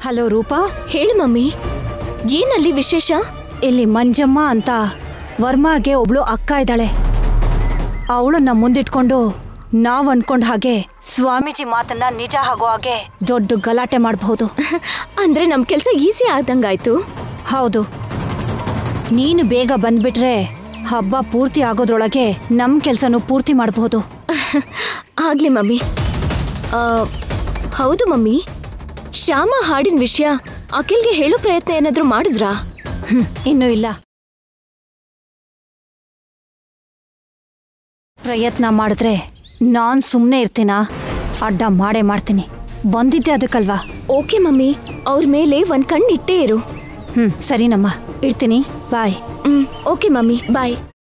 Hello Roopa ಹೇಳು mummy ಏನಲ್ಲಿ ವಿಶೇಷ ಇಲ್ಲಿ ಮಂಜಮ್ಮ ಅಂತ ವರ್ಮಾಗೆ ಒಬ್ಳು ಅಕ್ಕ ಇದ್ದಾಳೆ ಅವಳನ್ನ ಮುಂದಿಟ್ಕೊಂಡು ನಾವ್ ಅನ್ಕೊಂಡ್ ಹಾಗೆ ಸ್ವಾಮೀಜಿ ಮಾತನ್ನ ನಿಜ ಆಗೋ ಹಾಗೆ ದೊಡ್ಡ ಗಲಾಟೆ ಮಾಡಬಹುದು ಅಂದ್ರೆ ನಮ್ ಕೆಲ್ಸ ಈಸಿ ಆದಂಗಾಯ್ತು ಹೌದು ನೀನು ಬೇಗ ಬಂದ್ಬಿಟ್ರೆ ಹಬ್ಬ ಪೂರ್ತಿ ಆಗೋದ್ರೊಳಗೆ ನಮ್ ಕೆಲ್ಸನೂ ಪೂರ್ತಿ ಮಾಡಬಹುದು ಆಗ್ಲಿ ಮಮ್ಮಿ ಆ, ಹೌದು ಮಮ್ಮಿ ಶ್ಯಾಮ ಹಾಡಿನ ವಿಷಯ ಅಖಿಲ್ಗೆ ಹೇಳೋ ಪ್ರಯತ್ನ ಏನಾದ್ರೂ ಮಾಡಿದ್ರಾ ಹ್ಮ್ ಇನ್ನೂ ಇಲ್ಲ ಪ್ರಯತ್ನ ಮಾಡಿದ್ರೆ ನಾನ್ ಸುಮ್ಮನೆ ಇರ್ತೀನಾ ಅಡ್ಡ ಮಾಡೇ ಮಾಡ್ತೀನಿ ಬಂದಿದ್ದೆ ಅದಕ್ಕಲ್ವಾ ಓಕೆ ಮಮ್ಮಿ ಅವ್ರ ಮೇಲೆ ಒಂದ್ ಕಣ್ಣು ಇಟ್ಟೇ ಇರು ಹ್ಮ್ ಸರಿನಮ್ಮ ಇಡ್ತೀನಿ ಬಾಯ್ ಹ್ಮ್ ಓಕೆ ಮಮ್ಮಿ ಬಾಯ್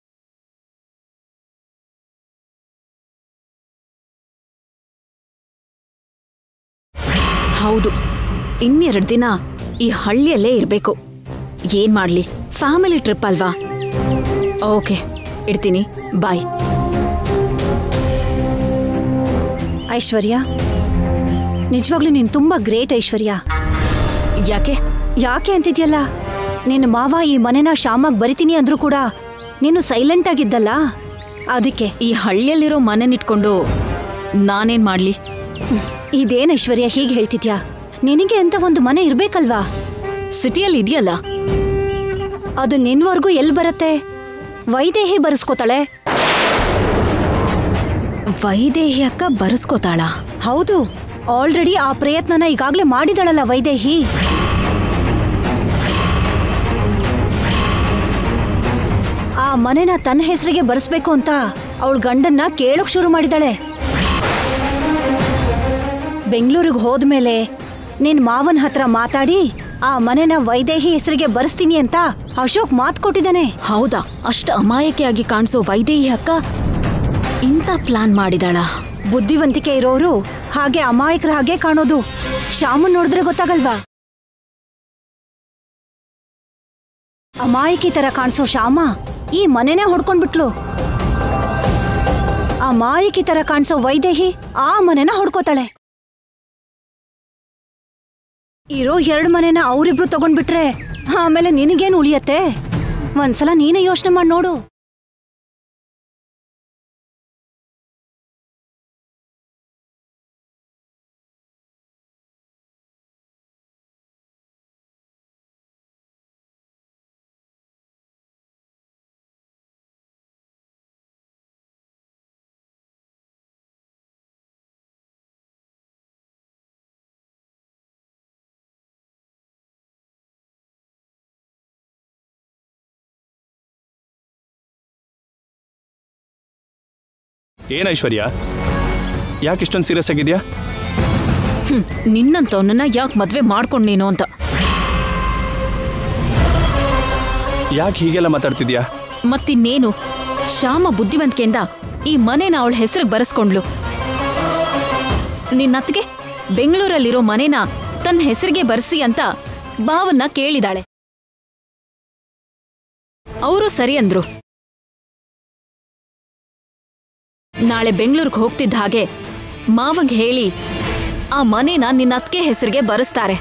ಹೌದು ಇನ್ನೆರಡು ದಿನ ಈ ಹಳ್ಳಿಯಲ್ಲೇ ಇರಬೇಕು ಏನ್ ಮಾಡ್ಲಿ ಫ್ಯಾಮಿಲಿ ಟ್ರಿಪ್ ಅಲ್ವಾ ಓಕೆ ಇಡ್ತೀನಿ ಬಾಯ್ ಐಶ್ವರ್ಯ ನಿಜವಾಗ್ಲೂ ನೀನ್ ತುಂಬಾ ಗ್ರೇಟ್ ಐಶ್ವರ್ಯ ಯಾಕೆ ಯಾಕೆ ಅಂತಿದ್ಯಲ್ಲ ನಿನ್ನ ಮಾವ ಈ ಮನೆನ ಶಾಮಾಗ್ ಬರಿತೀನಿ ಅಂದ್ರೂ ಕೂಡ ನೀನು ಸೈಲೆಂಟ್ ಆಗಿದ್ದಲ್ಲ ಅದಕ್ಕೆ ಈ ಹಳ್ಳಿಯಲ್ಲಿರೋ ಮನೆನಿಟ್ಕೊಂಡು ನಾನೇನ್ ಮಾಡ್ಲಿ ಹ್ಮ್, ಇದೇನ್ ಐಶ್ವರ್ಯ ಹೀಗೆ ಹೇಳ್ತಿದ್ಯಾ ನಿನಗೆ ಅಂತ ಒಂದು ಮನೆ ಇರ್ಬೇಕಲ್ವಾ ಸಿಟಿಯಲ್ಲಿ ಇದೆಯಲ್ಲ ಅದು ನಿನ್ವರ್ಗೂ ಎಲ್ ಬರತ್ತೆ ವೈದೇಹಿ ಬರೆಸ್ಕೋತಾಳೆ ವೈದೇಹಿ ಅಕ್ಕ ಬರೆಸ್ಕೋತಾಳ ಹೌದು ಆಲ್ರೆಡಿ ಆ ಪ್ರಯತ್ನನ ಈಗಾಗ್ಲೇ ಮಾಡಿದಳಲ್ಲ ವೈದೇಹಿ ಆ ಮನೆನ ತನ್ನ ಹೆಸರಿಗೆ ಬರೆಸ್ಬೇಕು ಅಂತ ಅವಳ ಗಂಡನ್ನ ಕೇಳೋಕ್ ಶುರು ಮಾಡಿದಾಳೆ ಬೆಂಗಳೂರಿಗೆ ಹೋದ್ಮೇಲೆ ನಿನ್ ಮಾವನ್ ಹತ್ರ ಮಾತಾಡಿ ಆ ಮನೆನ ವೈದೇಹಿ ಹೆಸರಿಗೆ ಬರೆಸ್ತೀನಿ ಅಂತ ಅಶೋಕ್ ಮಾತ್ ಕೊಟ್ಟಿದ್ದಾನೆ ಹೌದಾ ಅಷ್ಟ ಅಮಾಯಕಿಯಾಗಿ ಕಾಣಿಸೋ ವೈದೇಹಿ ಅಕ್ಕ ಇಂಥ ಪ್ಲಾನ್ ಮಾಡಿದಾಳ ಬುದ್ಧಿವಂತಿಕೆ ಇರೋರು ಹಾಗೆ ಅಮಾಯಕರ ಹಾಗೆ ಕಾಣೋದು ಶ್ಯಾಮನ್ ನೋಡಿದ್ರೆ ಗೊತ್ತಾಗಲ್ವಾ ಅಮಾಯಕಿ ತರ ಕಾಣಿಸೋ ಶ್ಯಾಮ ಈ ಮನೆನೇ ಹೊಡ್ಕೊಂಡ್ಬಿಟ್ಲು ಅಮಾಯಕಿ ತರ ಕಾಣಿಸೋ ವೈದೇಹಿ ಆ ಮನೆನ ಹೊಡ್ಕೋತಾಳೆ ಇರೋ ಎರಡ್ ಮನೆನ ಅವರಿಬ್ರು ತಗೊಂಡ್ಬಿಟ್ರೆ ಆಮೇಲೆ ನಿನಗೇನು ಉಳಿಯತ್ತೆ ಒಂದ್ಸಲ ನೀನೇ ಯೋಚನೆ ಮಾಡಿ ನೋಡು ಏನ್ ಐಶ್ವರ್ಯ ಯಾಕೆ ಇಷ್ಟೊಂದು ಸೀರಿಯಸ್ ಆಗಿದ್ಯಾ ಹ್ಮ್ ನಿನ್ನಂತವನನ್ನ ಯಾಕೆ ಮದ್ವೆ ಮಾಡ್ಕೊಂಡ್ ನೀನು ಅಂತ ಯಾಕೆ ಹೀಗೆಲ್ಲ ಮಾತಾಡ್ತಿದ್ಯಾ ಮತ್ತಿನ್ನೇನು ಶ್ಯಾಮ ಬುದ್ಧಿವಂತಿಕೆಯಿಂದ ಈ ಮನೆನ ಅವಳ ಹೆಸರಿಗೆ ಬರೆಸ್ಕೊಂಡ್ಲು ನಿನ್ನತ್ಗೆ ಬೆಂಗಳೂರಲ್ಲಿರೋ ಮನೆನ ತನ್ನ ಹೆಸರಿಗೆ ಬರೆಸಿ ಅಂತ ಭಾವನ್ನ ಕೇಳಿದಾಳೆ ಅವರು ಸರಿ ಅಂದ್ರು ನಾಳೆ ಬೆಂಗಳೂರಿಗೆ ಹೋಗ್ತಿದ್ದ ಹಾಗೆ ಮಾವಂಗ್ ಹೇಳಿ ಆ ಮನೆನ ನಿನ್ನ ಅತ್ಗೆ ಹೆಸರಿಗೆ ಬರೆಸ್ತಾರೆ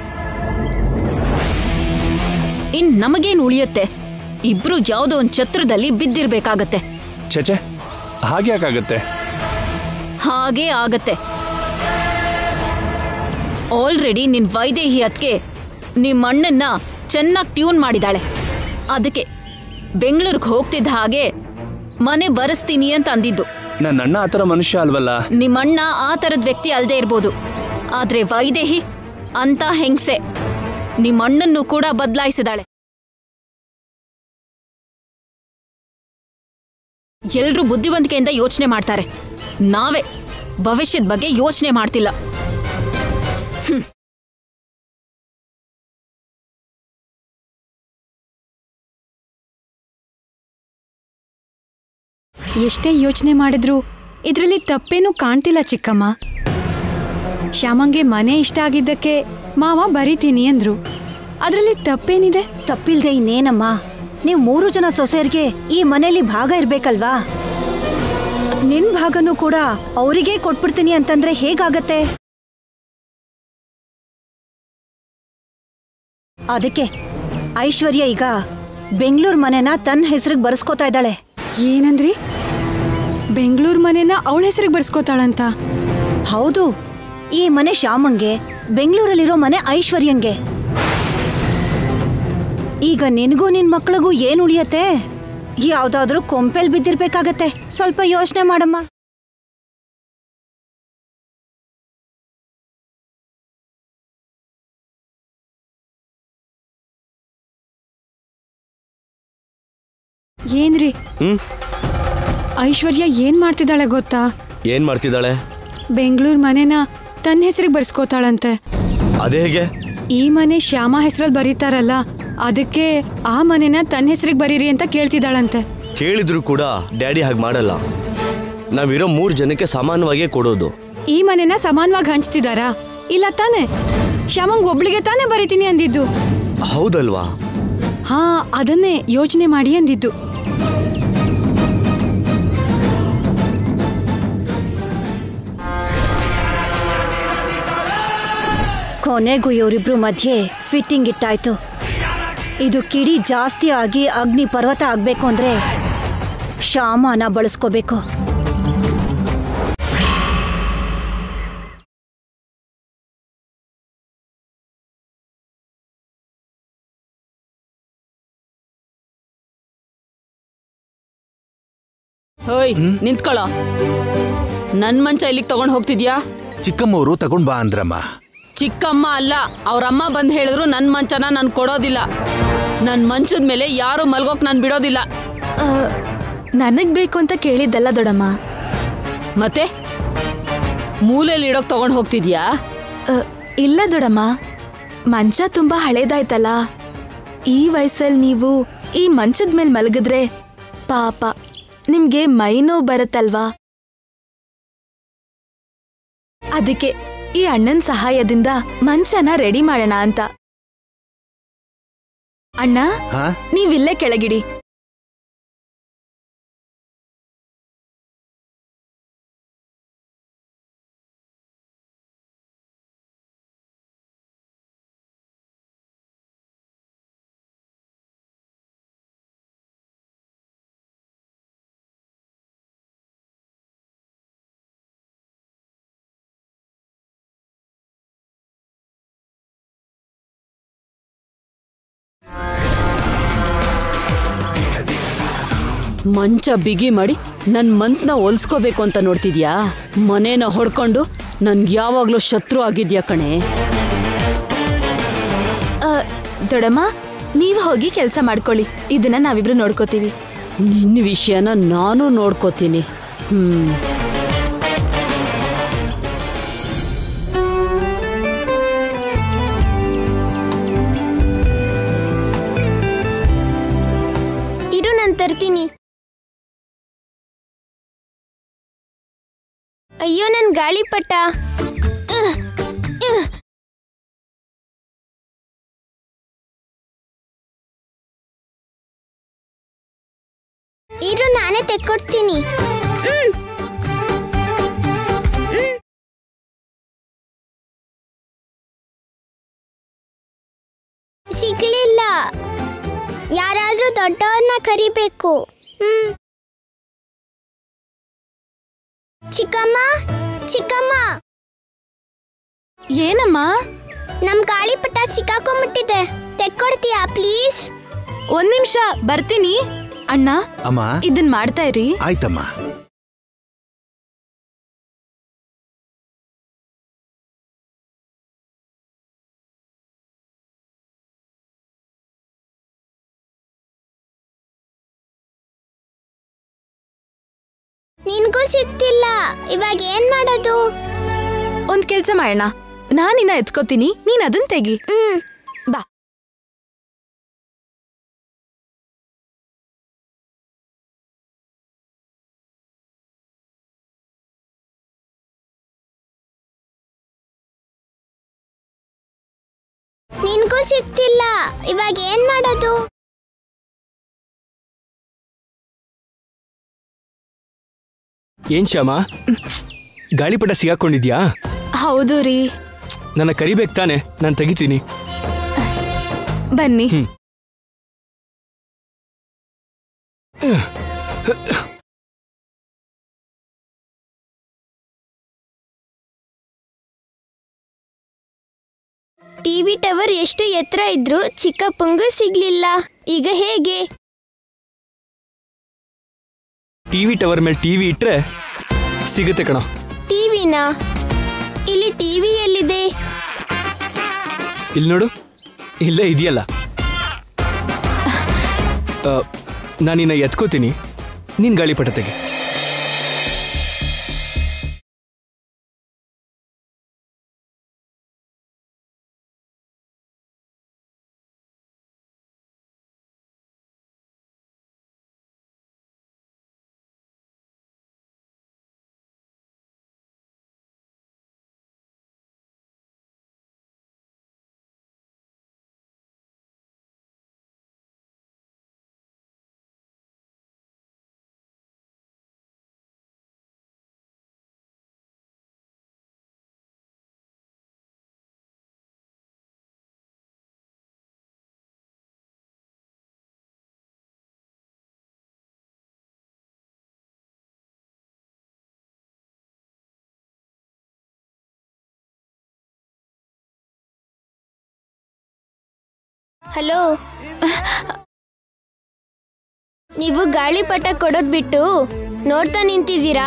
ಇನ್ ನಮಗೇನ್ ಉಳಿಯುತ್ತೆ ಇಬ್ರು ಯಾವ್ದೋ ಒಂದ್ ಛತ್ರದಲ್ಲಿ ಬಿದ್ದಿರ್ಬೇಕಾಗತ್ತೆ ಛೆಚೆ ಹಾಗೆ ಯಾಕಾಗತ್ತೆ ಹಾಗೇ ಆಗತ್ತೆ ಆಲ್ರೆಡಿ ನಿನ್ ವೈದೇಹಿ ಅತ್ಗೆ ನಿಮ್ ಅಣ್ಣನ್ನ ಚೆನ್ನಾಗಿ ಟ್ಯೂನ್ ಮಾಡಿದಾಳೆ ಅದಕ್ಕೆ ಬೆಂಗಳೂರಿಗೆ ಹೋಗ್ತಿದ್ದ ಹಾಗೆ ಮನೆ ಬರೆಸ್ತೀನಿ ಅಂತ ಅಂದಿದ್ದು ನನ್ನ ಅಣ್ಣ ಆ ಥರ ಮನುಷ್ಯ ಅಲ್ವಲ್ಲ ನಿಮ್ಮಣ್ಣ ಆ ಥರದ್ ವ್ಯಕ್ತಿ ಅಲ್ದೇ ಇರ್ಬೋದು ಆದ್ರೆ ವೈದೇಹಿ ಅಂತ ಹೆಂಗ್ಸೆ ನಿಮ್ಮಣ್ಣನ್ನು ಕೂಡ ಬದಲಾಯಿಸಿದಾಳೆ ಎಲ್ರೂ ಬುದ್ಧಿವಂತಿಕೆಯಿಂದ ಯೋಚನೆ ಮಾಡ್ತಾರೆ ನಾವೇ ಭವಿಷ್ಯದ ಬಗ್ಗೆ ಯೋಚನೆ ಮಾಡ್ತಿಲ್ಲ ಎಷ್ಟೇ ಯೋಚನೆ ಮಾಡಿದ್ರು ಇದರಲ್ಲಿ ತಪ್ಪೇನೂ ಕಾಣ್ತಿಲ್ಲ ಚಿಕ್ಕಮ್ಮ ಶ್ಯಾಮಂಗೆ ಮನೆ ಇಷ್ಟ ಆಗಿದ್ದಕ್ಕೆ ಮಾವ ಬರಿತೀನಿ ಅಂದ್ರು ಅದರಲ್ಲಿ ತಪ್ಪೇನಿದೆ ತಪ್ಪಿಲ್ದೆ ಇನ್ನೇನಮ್ಮ ನೀವು ಮೂರು ಜನ ಸೊಸೆಯರಿಗೆ ಈ ಮನೆಯಲ್ಲಿ ಭಾಗ ಇರ್ಬೇಕಲ್ವಾ ನಿನ್ ಭಾಗನೂ ಕೂಡ ಅವರಿಗೇ ಕೊಟ್ಬಿಡ್ತೀನಿ ಅಂತಂದ್ರೆ ಹೇಗಾಗತ್ತೆ ಅದಕ್ಕೆ ಐಶ್ವರ್ಯ ಈಗ ಬೆಂಗಳೂರು ಮನೆನ ತನ್ನ ಹೆಸರಿಗೆ ಬರ್ಸ್ಕೊತಾ ಇದ್ದಾಳೆ ಏನಂದ್ರಿ ಬೆಂಗಳೂರು ಮನೆನ ಅವಳ ಹೆಸರಿಗೆ ಬರ್ಸ್ಕೋತಾಳಂತ ಹೌದು ಈ ಮನೆ ಶ್ಯಾಮಂಗೆ ಬೆಂಗಳೂರಲ್ಲಿರೋ ಮನೆ ಐಶ್ವರ್ಯಂಗೆ ಈಗ ನಿನಗೂ ನಿನ್ ಮಕ್ಳಿಗೂ ಏನ್ ಉಳಿಯತ್ತೆ ಯಾವ್ದಾದ್ರೂ ಕೊಂಪೆಲ್ ಬಿದ್ದಿರ್ಬೇಕಾಗತ್ತೆ ಸ್ವಲ್ಪ ಯೋಚನೆ ಮಾಡಮ್ಮ ಏನ್ರಿ ಹ್ಮ್ ಐಶ್ವರ್ಯ ಏನ್ ಮಾಡ್ತಿದ್ದಾಳೆ ಗೊತ್ತಾ ಏನ್ ಮಾಡ್ತಿದ್ದಾಳೆ ಬೆಂಗಳೂರು ಮನೆನ ತನ್ನ ಹೆಸರಿಗೆ ಬರ್ಸ್ಕೋತಾಳಂತೆ ಅದೇ ಹೇಗೆ ಈ ಮನೆ ಶ್ಯಾಮ ಹೆಸರಲ್ಲಿ ಬರೀತಾರಲ್ಲ ಅದಕ್ಕೆ ಆ ಮನೆನ ತನ್ನ ಹೆಸರಿಗೆ ಬರೀರಿ ಅಂತ ಕೇಳ್ತಿದ್ದಾಳಂತೆ ಕೇಳಿದ್ರು ಕೂಡ ಡ್ಯಾಡಿ ಹಾಗೆ ಮಾಡಲ್ಲ ನಾವಿರೋ ಮೂರು ಜನಕ್ಕೆ ಸಮಾನವಾಗೇ ಕೊಡೋದು ಈ ಮನೆನ ಸಮಾನವಾಗಿ ಹಂಚ್ತಿದಾರಾ ಇಲ್ಲ ತಾನೆ ಶ್ಯಾಮಂಗ್ ಒಬ್ಳಿಗೆ ತಾನೇ ಬರೀತೀನಿ ಅಂದಿದ್ದು ಹೌದಲ್ವಾ ಹಾ ಅದನ್ನೇ ಯೋಚನೆ ಮಾಡಿ ಅಂದಿದ್ದು ಕೊನೆಗೂ ಇವರಿಬ್ರು ಮಧ್ಯೆ ಫಿಟ್ಟಿಂಗ್ ಇಟ್ಟಾಯ್ತು ಇದು ಕಿಡಿ ಜಾಸ್ತಿ ಆಗಿ ಅಗ್ನಿ ಪರ್ವತ ಆಗ್ಬೇಕು ಅಂದ್ರೆ ಶ್ಯಾಮನ ಬಳಸ್ಕೋಬೇಕು ಹೋಯ್ ನಿಂತ್ಕೊಳ್ಳೋ ನನ್ ಮಂಚ ಇಲ್ಲಿಗೆ ತಗೊಂಡ್ ಹೋಗ್ತಿದ್ಯಾ ಚಿಕ್ಕಮ್ಮವರು ತಗೊಂಡ್ ಬಾ ಅಂದ್ರಮ್ಮ ಚಿಕ್ಕಮ್ಮ ಅಲ್ಲ ಅವ್ರಮ್ಮ ಬಂದ್ ಹೇಳಿದ್ರು ನನ್ ಮಂಚನ ನಾನ್ ಕೊಡೋದಿಲ್ಲ ನನ್ ಮಂಚದ ಮೇಲೆ ಯಾರು ಮಲ್ಗೋಕ್ ನಾನ್ ಬಿಡೋದಿಲ್ಲ ನನಗ್ ಬೇಕು ಅಂತ ಕೇಳಿದ್ದಲ್ಲ ದೊಡಮ್ಮ ಮತ್ತೆ ಮೂಲೆಯಲ್ಲಿ ಇಡೋಕ್ ತಗೊಂಡ್ ಹೋಗ್ತಿದ್ಯಾ ಅ, ಇಲ್ಲ ದೊಡಮ್ಮ ಮಂಚ ತುಂಬಾ ಹಳೇದಾಯ್ತಲ್ಲ ಈ ವಯಸ್ಸಲ್ಲಿ ನೀವು ಈ ಮಂಚದ ಮೇಲೆ ಮಲಗಿದ್ರೆ ಪಾಪ ನಿಮ್ಗೆ ಮೈ ನೋವು ಬರುತ್ತಲ್ವಾ ಅದಕ್ಕೆ ಈ ಅಣ್ಣನ ಸಹಾಯದಿಂದ ಮಂಚನ ರೆಡಿ ಮಾಡೋಣ ಅಂತ ಅಣ್ಣ ಹಾ ನೀವಿಲ್ಲೇ ಕೆಳಗಿಡಿ ಮಂಚ ಬಿಗಿ ಮಾಡಿ ನನ್ ಮನ್ಸ್ನ ಒಲ್ಸ್ಕೋಬೇಕು ಅಂತ ನೋಡ್ತಿದ್ಯಾ ಮನೇನ ಹೊಡ್ಕೊಂಡು ನನ್ಗೆ ಯಾವಾಗ್ಲೂ ಶತ್ರು ಆಗಿದ್ಯಾ ಕಣೆ ಅ, ದೊಡಮ್ಮ ನೀವು ಹೋಗಿ ಕೆಲಸ ಮಾಡ್ಕೊಳ್ಳಿ ಇದನ್ನ ನಾವಿಬ್ರು ನೋಡ್ಕೋತೀವಿ ನಿನ್ನ ವಿಷಯನ ನಾನು ನೋಡ್ಕೋತೀನಿ ಹ್ಮ್ ಇರು ನಾನು ತರ್ತೀನಿ ಅಯ್ಯೋ ನನ್ ಗಾಳಿಪಟ ಉಹ್, ಉಹ್. ಇರು ನಾನೇ ತೆಕ್ಕೊಡ್ತೀನಿ ಹ್ಮ್. ಹ್ಮ್. ಸಿಗ್ಲಿಲ್ಲ ಯಾರಾದ್ರೂ ದೊಡ್ಡವ್ರನ್ನ ಕರಿಬೇಕು ಹ್ಮ್ ಚಿಕ್ಕಮ್ಮ ಚಿಕ್ಕಮ್ಮ ಏನಮ್ಮ ನಮ್ ಗಾಳಿಪಟ ಸಿಕ್ಕಾಕೊಂಡ್ಬಿಟ್ಟಿದೆ ತೆಕ್ಕೊಡ್ತೀಯಾ ಪ್ಲೀಸ್ ಒಂದ್ ನಿಮಿಷ ಬರ್ತೀನಿ ಅಣ್ಣ ಅಮ್ಮ ಇದನ್ ಮಾಡ್ತಾ ಇರಿ ಆಯ್ತಮ್ಮ ನಿನ್ಗೂ ಸಿಗ್ತಿಲ್ಲ ಇವಾಗ ಏನ್ ಮಾಡೋದು ಒಂದ್ ಕೆಲ್ಸ ಮಾಡೋಣ ನಾನಿನ್ನ ಎತ್ಕೋತೀನಿ ನೀನ್ ಅದನ್ ತೆಗಿ ಹ್ಮ್ ಬಾ ನಿನ್ಗೂ ಸಿಗ್ತಿಲ್ಲ ಇವಾಗ ಏನ್ ಮಾಡೋದು ಏನ್ ಶ್ಯಾಮ ಗಾಳಿಪಟ ಸಿಗಾಕೊಂಡಿದ್ಯಾ ಹೌದು ರೀ ನನ್ನ ಕರಿಬೇಕು ತಾನೆ ನಾನು ತೆಗಿತೀನಿ ಬನ್ನಿ ಟಿವಿ ಟವರ್ ಎಷ್ಟು ಎತ್ತರ ಇದ್ರೂ ಚಿಕ್ಕಪ್ಪಂಗೂ ಸಿಗ್ಲಿಲ್ಲ ಈಗ ಹೇಗೆ ಟಿವಿ ಟವರ್ ಮೇಲೆ ಟಿವಿ ಇಟ್ರೆ ಸಿಗುತ್ತೆ ಕಣ ಟಿವಿನ ಇಲ್ಲಿ ಟಿವಿ ಎಲ್ಲಿದೆ ಇಲ್ಲಿ ನೋಡು ಇಲ್ಲೇ ಇದೆಯಲ್ಲ ನಾನು ನಿನ್ನ ಎತ್ಕೋತೀನಿ ನೀನು ಗಾಳಿಪಟ ತೆಗೆ ಹಲೋ ನೀವು ಗಾಳಿಪಟ ಕೊಡೋದ್ ಬಿಟ್ಟು ನೋಡ್ತಾ ನಿಂತಿದ್ದೀರಾ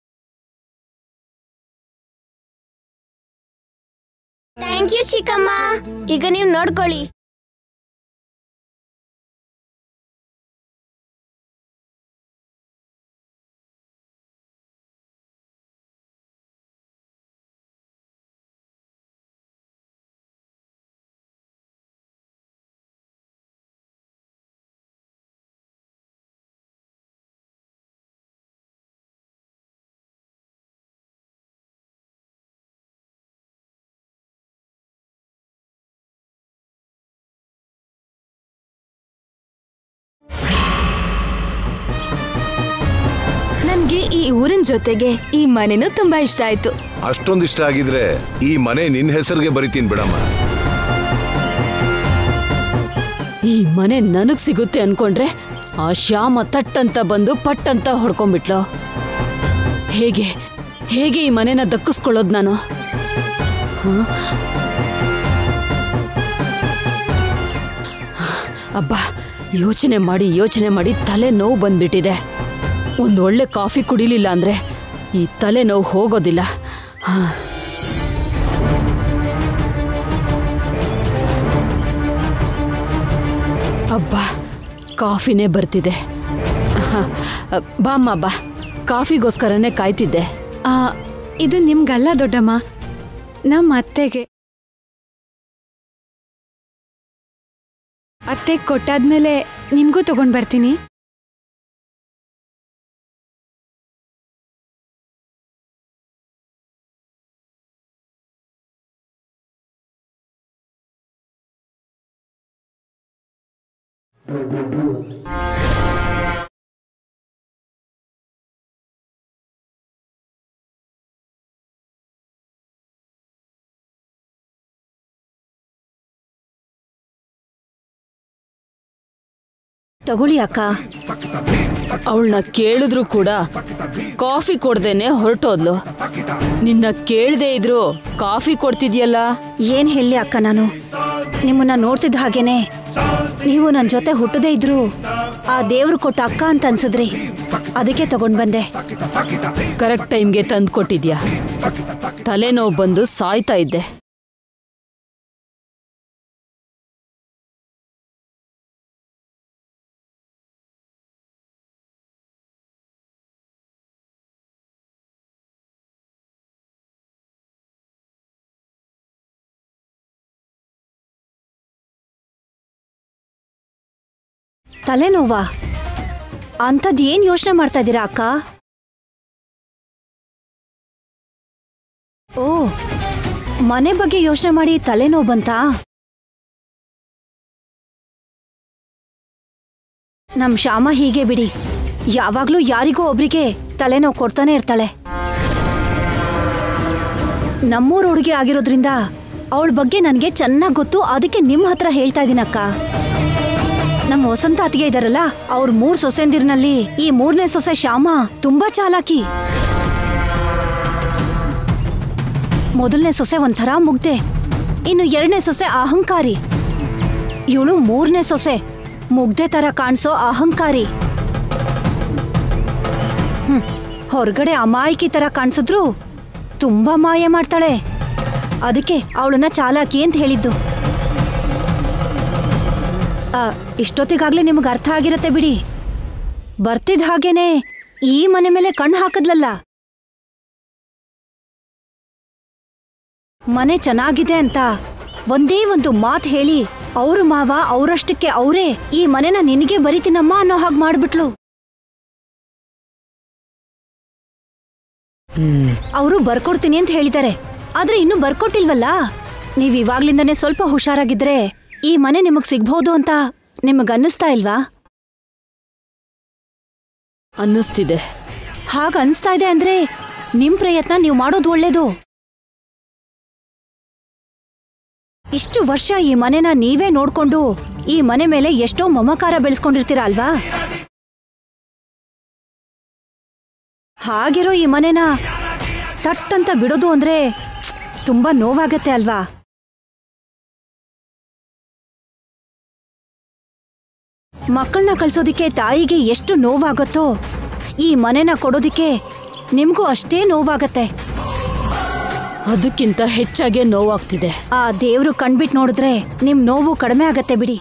ಥ್ಯಾಂಕ್ ಯು ಚಿಕ್ಕಮ್ಮ ಈಗ ನೀವು ನೋಡ್ಕೊಳ್ಳಿ ನನ್ಗೆ ಈ ಊರಿನ ಜೊತೆಗೆ ಈ ಮನೆನೂ ತುಂಬಾ ಇಷ್ಟ ಆಯ್ತು ಅಷ್ಟೊಂದಿಷ್ಟ ಆಗಿದ್ರೆ ಈ ಮನೆ ನಿನ್ ಹೆಸರಿಗೆ ಬರಿತೀನಿ ಬಿಡಮ್ಮ ಈ ಮನೆ ನನಗ್ ಸಿಗುತ್ತೆ ಅನ್ಕೊಂಡ್ರೆ ಆ ಶ್ಯಾಮ ತಟ್ಟಂತ ಬಂದು ಪಟ್ಟಂತ ಹೊಡ್ಕೊಂಡ್ಬಿಟ್ಲು ಹೇಗೆ ಹೇಗೆ ಈ ಮನೆನ ದಕ್ಕಿಸ್ಕೊಳ್ಳೋದು ನಾನು ಹ? ಅಬ್ಬಾ ಯೋಚನೆ ಮಾಡಿ ಯೋಚನೆ ಮಾಡಿ ತಲೆ ನೋವು ಬಂದ್ಬಿಟ್ಟಿದೆ ಒಂದು ಒಳ್ಳೆ ಕಾಫಿ ಕುಡಿಲಿಲ್ಲ ಅಂದ್ರೆ ಈ ತಲೆ ನೋವು ಹೋಗೋದಿಲ್ಲ ಹ. ಅಬ್ಬಾ ಕಾಫಿನೇ ಬರ್ತಿದೆ ಹ, ಬಾಮ್ಮ ಬಾ ಕಾಫಿಗೋಸ್ಕರನೇ ಕಾಯ್ತಿದ್ದೆ ಆ, ಇದು ನಿಮ್ಗಲ್ಲ ದೊಡ್ಡಮ್ಮ ನಮ್ಮ ಅತ್ತೆಗೆ ಅತ್ತೆ ಕೊಟ್ಟಾದ್ಮೇಲೆ ನಿಮ್ಗೂ ತಗೊಂಡ್ ಬರ್ತೀನಿ ತಗೊಳ್ಳಿ ಅಕ್ಕ ಅವಳನ್ನ ಕೇಳಿದ್ರು ಕೂಡ ಕಾಫಿ ಕೊಡ್ದೇನೆ ಹೊರಟೋದ್ಲು ನಿನ್ನ ಕೇಳದೆ ಇದ್ರು ಕಾಫಿ ಕೊಡ್ತಿದ್ಯಲ್ಲ ಏನ್ ಹೇಳಿ ಅಕ್ಕ ನಾನು ನಿಮ್ಮನ್ನ ನೋಡ್ತಿದ್ದ ಹಾಗೇನೆ ನೀವು ನನ್ನ ಜೊತೆ ಹುಟ್ಟದೇ ಇದ್ರು ಆ ದೇವ್ರು ಕೊಟ್ಟ ಅಕ್ಕ ಅಂತ ಅನ್ಸಿದ್ರಿ ಅದಕ್ಕೆ ತಗೊಂಡ್ ಬಂದೆ ಕರೆಕ್ಟ್ ಟೈಮ್ಗೆ ತಂದು ಕೊಟ್ಟಿದ್ಯಾ ತಲೆನೋವು ಬಂದು ಸಾಯ್ತಾ ಇದ್ದೆ ತಲೆನೋವಾ ಅಂಥದ್ದು ಏನ್ ಯೋಚನೆ ಮಾಡ್ತಾ ಇದ್ದೀರಾ ಅಕ್ಕ ಓ ಮನೆ ಬಗ್ಗೆ ಯೋಚನೆ ಮಾಡಿ ತಲೆನೋವು ಬಂತಾ ನಮ್ ಶ್ಯಾಮ ಹೀಗೆ ಬಿಡಿ ಯಾವಾಗ್ಲೂ ಯಾರಿಗೋ ಒಬ್ರಿಗೆ ತಲೆನೋವು ಕೊಡ್ತಾನೆ ಇರ್ತಾಳೆ ನಮ್ಮೂರ್ ಹುಡುಗಿ ಆಗಿರೋದ್ರಿಂದ ಅವಳ ಬಗ್ಗೆ ನನಗೆ ಚೆನ್ನಾಗಿ ಗೊತ್ತು ಅದಕ್ಕೆ ನಿಮ್ಮ ಹತ್ರ ಹೇಳ್ತಾ ಇದೀನಕ್ಕ ನಮ್ಮ ವಸಂತ ಅತ್ತಿಗೆ ಇದಾರಲ್ಲ ಅವ್ರ ಮೂರ್ ಸೊಸೆಂದಿರ್ನಲ್ಲಿ ಈ ಮೂರನೇ ಸೊಸೆ ಶ್ಯಾಮ ತುಂಬಾ ಚಾಲಾಕಿ ಮೊದಲನೇ ಸೊಸೆ ಒಂಥರ ಮುಗ್ದೆ ಇನ್ನು ಎರಡನೇ ಸೊಸೆ ಅಹಂಕಾರಿ ಇವಳು ಮೂರನೇ ಸೊಸೆ ಮುಗ್ದೆ ತರ ಕಾಣಿಸೋ ಅಹಂಕಾರಿ ಹ್ಮ್ ಹೊರಗಡೆ ಅಮಾಯಕಿ ತರ ಕಾಣಿಸಿದ್ರು ತುಂಬಾ ಮಾಯ ಮಾಡ್ತಾಳೆ ಅದಕ್ಕೆ ಅವಳನ್ನ ಚಾಲಾಕಿ ಅಂತ ಹೇಳಿದ್ದು ಆ, ಇಷ್ಟೊತ್ತಿಗಾಗ್ಲೇ ನಿಮ್ಗೆ ಅರ್ಥ ಆಗಿರತ್ತೆ ಬಿಡಿ ಬರ್ತಿದ್ ಹಾಗೇನೆ ಈ ಮನೆ ಮೇಲೆ ಕಣ್ಣು ಹಾಕದ್ಲಲ್ಲ ಮನೆ ಚೆನ್ನಾಗಿದೆ ಅಂತ ಒಂದೇ ಒಂದು ಮಾತು ಹೇಳಿ ಅವ್ರ ಮಾವ ಅವರಷ್ಟಕ್ಕೆ ಅವರೇ ಈ ಮನೆನ ನಿನಗೆ ಬರಿತೀನಮ್ಮ ಅನ್ನೋ ಹಾಗೆ ಮಾಡ್ಬಿಟ್ಲು ಅವರು ಬರ್ಕೊಡ್ತೀನಿ ಅಂತ ಹೇಳಿದ್ದಾರೆ ಆದ್ರೆ ಇನ್ನೂ ಬರ್ಕೊಟ್ಟಿಲ್ವಲ್ಲ ನೀವ್ ಇವಾಗ್ಲಿಂದನೇ ಸ್ವಲ್ಪ ಹುಷಾರಾಗಿದ್ರೆ ಈ ಮನೆ ನಿಮಗ್ ಸಿಗ್ಬಹುದು ಅಂತ ನಿಮಗ್ ಅನ್ನಿಸ್ತಾ ಇಲ್ವಾ ಅನ್ನಿಸ್ತಿದೆ ಹಾಗ ಅನ್ಸ್ತಾ ಇದೆ ಅಂದ್ರೆ ನಿಮ್ ಪ್ರಯತ್ನ ನೀವು ಮಾಡೋದು ಒಳ್ಳೇದು ಇಷ್ಟು ವರ್ಷ ಈ ಮನೆನ ನೀವೇ ನೋಡ್ಕೊಂಡು ಈ ಮನೆ ಮೇಲೆ ಎಷ್ಟೋ ಮಮಕಾರ ಬೆಳೆಸ್ಕೊಂಡಿರ್ತೀರ ಅಲ್ವಾ ಹಾಗಿರೋ ಈ ಮನೆನ ತಟ್ಟಂತ ಬಿಡೋದು ಅಂದ್ರೆ ತುಂಬಾ ನೋವಾಗತ್ತೆ ಅಲ್ವಾ ಮಕ್ಕಳನ್ನ ಕಳ್ಸೋದಿಕ್ಕೆ ತಾಯಿಗೆ ಎಷ್ಟು ನೋವಾಗತ್ತೋ ಈ ಮನೆನ ಕೊಡೋದಿಕ್ಕೆ ನಿಮ್ಗೂ ಅಷ್ಟೇ ನೋವಾಗತ್ತೆ ಅದಕ್ಕಿಂತ ಹೆಚ್ಚಾಗೆ ನೋವಾಗ್ತಿದೆ ಆ ದೇವ್ರು ಕಣ್ಬಿಟ್ ನೋಡಿದ್ರೆ ನಿಮ್ ನೋವು ಕಡಿಮೆ ಆಗತ್ತೆ ಬಿಡಿ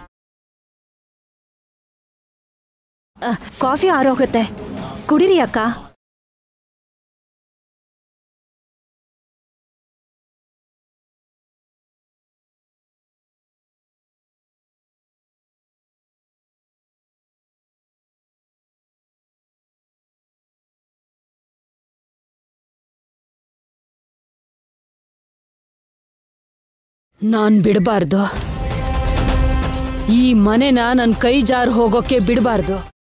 ಅಹ್, ಕಾಫಿ ಆರೋಗತ್ತೆ ಕುಡಿರಿ ಅಕ್ಕ ನಾನ್ ಬಿಡಬಾರ್ದು ಈ ಮನೆನ ನನ್ ಕೈ ಜಾರ್ ಹೋಗೋಕೆ ಬಿಡಬಾರ್ದು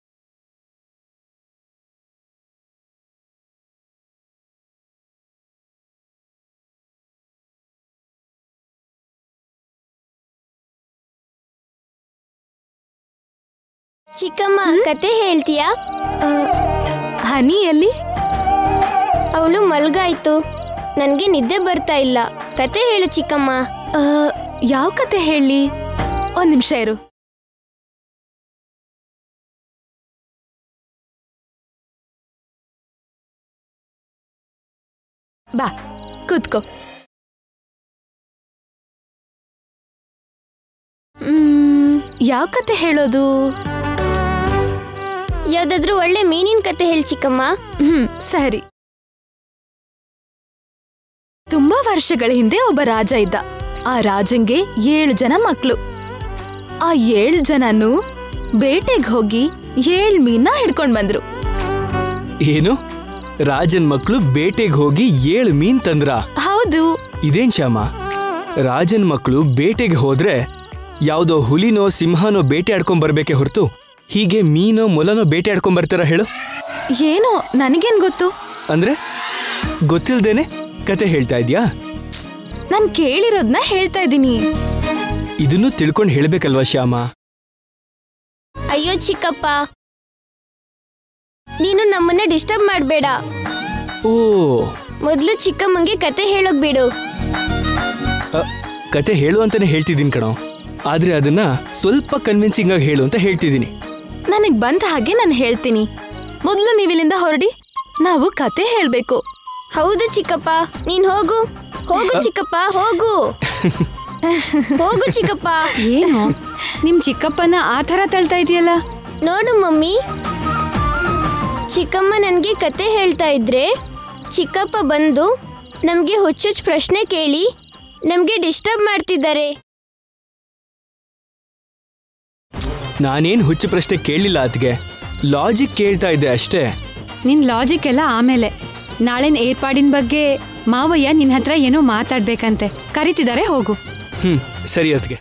ಚಿಕ್ಕಮ್ಮ ಕತೆ ಹೇಳ್ತೀಯಾ ಹನಿ ಎಲ್ಲಿ ಅವಳು ಮಲ್ಗಾಯ್ತು ನನಗೆ ನಿದ್ದೆ ಬರ್ತಾ ಇಲ್ಲ ಕತೆ ಹೇಳು ಚಿಕ್ಕಮ್ಮ ಯಾವ ಕತೆ ಹೇಳಿ ಒಂದ್ ನಿಮಿಷ ಇರು ಬಾ ಕೂತ್ಕೋ ಮ್, ಯಾವ ಕತೆ ಹೇಳೋದು ಯಾವ್ದಾದ್ರೂ ಒಳ್ಳೆ ಮೀನಿನ ಕತೆ ಹೇಳು ಚಿಕ್ಕಮ್ಮ ಹ್ಮ್ ಸರಿ ತುಂಬಾ ವರ್ಷಗಳ ಹಿಂದೆ ಒಬ್ಬ ರಾಜ ಇದ್ದ ಆ ರಾಜಂಗೆ ಏಳು ಜನ ಮಕ್ಳು ಆ ಏಳು ಜನನು ಬೇಟೆಗೆ ಹೋಗಿ ಏಳ್ ಮೀನ ಹಿಡ್ಕೊಂಡ್ ಬಂದ್ರು ಏನು ರಾಜನ್ ಮಕ್ಕಳು ಬೇಟೆಗೆ ಹೋಗಿ ಏಳು ಮೀನ್ ತಂದ್ರ ಹೌದು ಇದೇನ್ ಶ್ಯಾಮ ರಾಜನ್ ಮಕ್ಕಳು ಬೇಟೆಗೆ ಹೋದ್ರೆ ಯಾವ್ದೋ ಹುಲಿನೋ ಸಿಂಹನೋ ಬೇಟೆ ಆಡ್ಕೊಂಡ್ ಬರ್ಬೇಕೆ ಹೊರತು ಹೀಗೆ ಮೀನೋ ಮೊಲನೋ ಬೇಟೆ ಆಡ್ಕೊಂಡ್ ಬರ್ತಾರ ಹೇಳು ಏನೋ ನನಗೇನ್ ಗೊತ್ತು ಅಂದ್ರೆ ಗೊತ್ತಿಲ್ದೇನೆ ಕತೆ ಹೇಳ್ತಾ ಇದ್ಯಾ ನಾನ್ ಕೇಳಿರೋದ್ನ ಹೇಳ್ತಾ ಇದ್ದೀನಿ ಇದನ್ನು ತಿಳ್ಕೊಂಡು ಹೇಳ್ಬೇಕಲ್ವಾ ಶ್ಯಾಮ ಅಯ್ಯೋ ಚಿಕ್ಕಪ್ಪ ನೀನು ನಮ್ಮನ್ನ ಡಿಸ್ಟರ್ಬ್ ಮಾಡಬೇಡ ಓ ಮೊದಲು ಚಿಕ್ಕಮ್ಮಂಗೆ ಕತೆ ಹೇಳೋಕ್ ಬಿಡು ಅ, ಕತೆ ಹೇಳು ಅಂತಾನೆ ಹೇಳ್ತಿದ್ದೀನಿ ಕಣೋ ಆದ್ರೆ ಅದನ್ನ ಸ್ವಲ್ಪ ಕನ್ವಿನ್ಸಿಂಗ್ ಆಗಿ ಹೇಳು ಅಂತ ಹೇಳ್ತಿದ್ದೀನಿ ನನಗ್ ಬಂದ ಹಾಗೆ ನಾನು ಹೇಳ್ತೀನಿ ಮೊದಲು ನೀವಿಲ್ಲಿಂದ ಹೊರಡಿ ನಾವು ಕತೆ ಹೇಳ್ಬೇಕು ಹೌದು ಚಿಕ್ಕಪ್ಪ ನೀನ್ ಹೋಗು ಹೋಗು ಚಿಕ್ಕಪ್ಪ ಹೋಗು ಹೋಗು ಚಿಕ್ಕಪ್ಪ ಏನು ನಿಮ್ ಚಿಕ್ಕಪ್ಪನ ಆ ಥರ ತಳ್ತಾ ಇದೆಯಲ್ಲ ನೋಡು ಮಮ್ಮಿ ಚಿಕ್ಕಮ್ಮ ನನಗೆ ಕತೆ ಹೇಳ್ತಾ ಇದ್ರೆ ಚಿಕ್ಕಪ್ಪ ಬಂದು ನಮಗೆ ಹುಚ್ಚುಚ್ಚು ಪ್ರಶ್ನೆ ಕೇಳಿ ನಮಗೆ ಡಿಸ್ಟರ್ಬ್ ಮಾಡ್ತಿದ್ದಾರೆ ನಾನೇನ್ ಹುಚ್ಚು ಪ್ರಶ್ನೆ ಕೇಳಲಿಲ್ಲ ಅದ್ಗೆ ಲಾಜಿಕ್ ಕೇಳ್ತಾ ಇದ್ದೆ ಅಷ್ಟೇ ನಿನ್ ಲಾಜಿಕ್ ಎಲ್ಲ ಆಮೇಲೆ ನಾಳಿನ ಏರ್ಪಾಡಿನ ಬಗ್ಗೆ ಮಾವಯ್ಯ ನಿನ್ ಹತ್ರ ಏನೋ ಮಾತಾಡ್ಬೇಕಂತೆ ಕರಿತಿದ್ದಾರೆ ಹೋಗು ಹ್ಮ್ ಸರಿ ಅದ್ಗೆ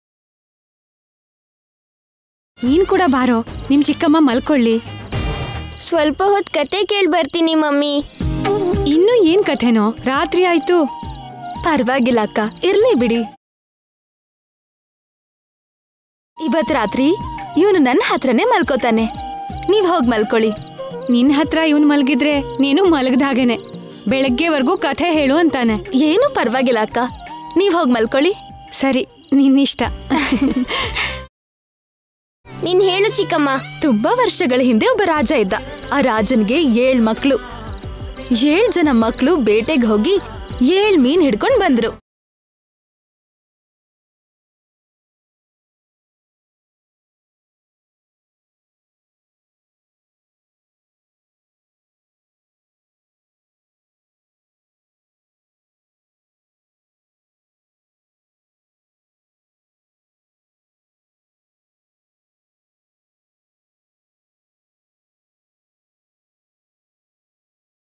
ನೀನ್ ಕೂಡ ಬಾರೋ ನಿಮ್ ಚಿಕ್ಕಮ್ಮ ಮಲ್ಕೊಳ್ಳಿ ಸ್ವಲ್ಪ ಹೊತ್ತು ಕತೆ ಕೇಳಿ ಬರ್ತೀನಿ ಮಮ್ಮಿ ಇನ್ನೂ ಏನ್ ಕಥೆನೋ ರಾತ್ರಿ ಆಯ್ತು ಪರವಾಗಿಲ್ಲ ಅಕ್ಕ ಇರ್ಲಿ ಬಿಡಿ ಇವತ್ ರಾತ್ರಿ ಇವನು ನನ್ನ ಹತ್ರನೇ ಮಲ್ಕೋತಾನೆ ನೀವ್ ಹೋಗ್ ಮಲ್ಕೊಳ್ಳಿ ನಿನ್ ಹತ್ರ ಇವನ್ ಮಲಗಿದ್ರೆ ನೀನು ಮಲಗ್ದ ಹಾಗೇನೆ ಬೆಳಗ್ಗೆವರೆಗೂ ಕಥೆ ಹೇಳು ಅಂತಾನೆ ಏನು ಪರವಾಗಿಲ್ಲ ಅಕ್ಕ ನೀವ್ ಹೋಗ್ ಮಲ್ಕೊಳ್ಳಿ ಸರಿ ನಿನ್ನಿಷ್ಟ ನೀನ್ ಹೇಳು ಚಿಕ್ಕಮ್ಮ ತುಂಬಾ ವರ್ಷಗಳ ಹಿಂದೆ ಒಬ್ಬ ರಾಜ ಇದ್ದ ಆ ರಾಜನ್ಗೆ ಏಳ್ ಮಕ್ಳು ಏಳ್ ಜನ ಮಕ್ಳು ಬೇಟೆಗೆ ಹೋಗಿ ಏಳ್ ಮೀನ್ ಹಿಡ್ಕೊಂಡ್ ಬಂದ್ರು